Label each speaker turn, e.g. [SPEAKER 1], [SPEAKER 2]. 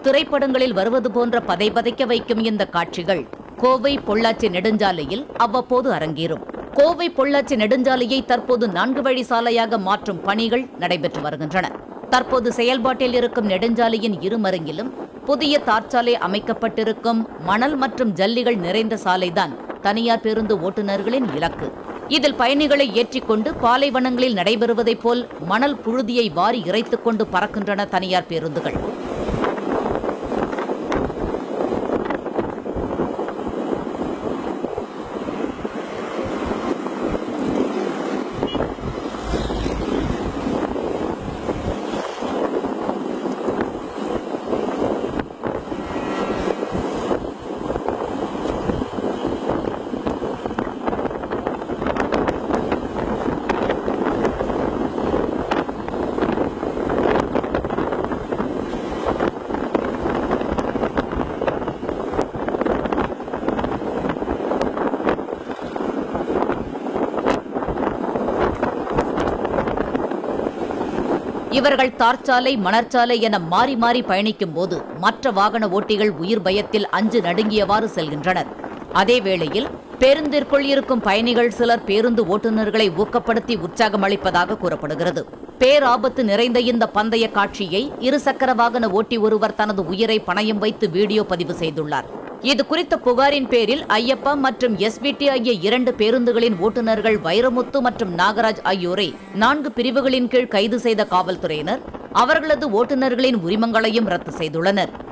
[SPEAKER 1] திரைப்படங்களில் வருவது போன்ற பதைபதைக்க வைக்கும் இந்த காட்சிகள் கோவை பொள்ளாச்சி நெடுஞ்சாலையில் அவ்வப்போது அரங்கேறும் கோவை பொள்ளாச்சி நெடுஞ்சாலையை தற்போது நான்கு வழி சாலையாக மாற்றும் பணிகள் நடைபெற்று வருகின்றன தற்போது செயல்பாட்டில் இருக்கும் நெடுஞ்சாலையின் இருமருங்கிலும் புதிய தார்ச்சாலை அமைக்கப்பட்டிருக்கும் மணல் மற்றும் ஜல்லிகள் நிறைந்த சாலைதான் தனியார் பேருந்து ஓட்டுநர்களின் இலக்கு இதில் பயணிகளை ஏற்றிக்கொண்டு பாலைவனங்களில் நடைபெறுவதைப் போல் மணல் புழுதியை வாரி இறைத்துக் கொண்டு பறக்கின்றன தனியார் பேருந்துகள் இவர்கள் தார்ச்சாலை மணற்சாலை என மாறி மாறி பயணிக்கும் போது மற்ற வாகன ஓட்டிகள் உயிர் பயத்தில் அஞ்சு நடுங்கியவாறு செல்கின்றனர் அதே வேளையில் பேருந்திற்குள் இருக்கும் பயணிகள் சிலர் பேருந்து ஓட்டுநர்களை ஊக்கப்படுத்தி உற்சாகம் அளிப்பதாக கூறப்படுகிறது பேராபத்து நிறைந்த இந்த பந்தய காட்சியை இருசக்கர வாகன ஓட்டி ஒருவர் தனது உயிரை பணயம் வைத்து வீடியோ பதிவு செய்துள்ளார் இது குறித்த புகாரின் பேரில் ஐயப்பா மற்றும் எஸ்பிடி ஆகிய இரண்டு பேருந்துகளின் ஓட்டுநர்கள் வைரமுத்து மற்றும் நாகராஜ் ஆகியோரை நான்கு பிரிவுகளின் கீழ் கைது செய்த காவல்துறையினர் அவர்களது ஓட்டுநர்களின் உரிமங்களையும் ரத்து செய்துள்ளனர்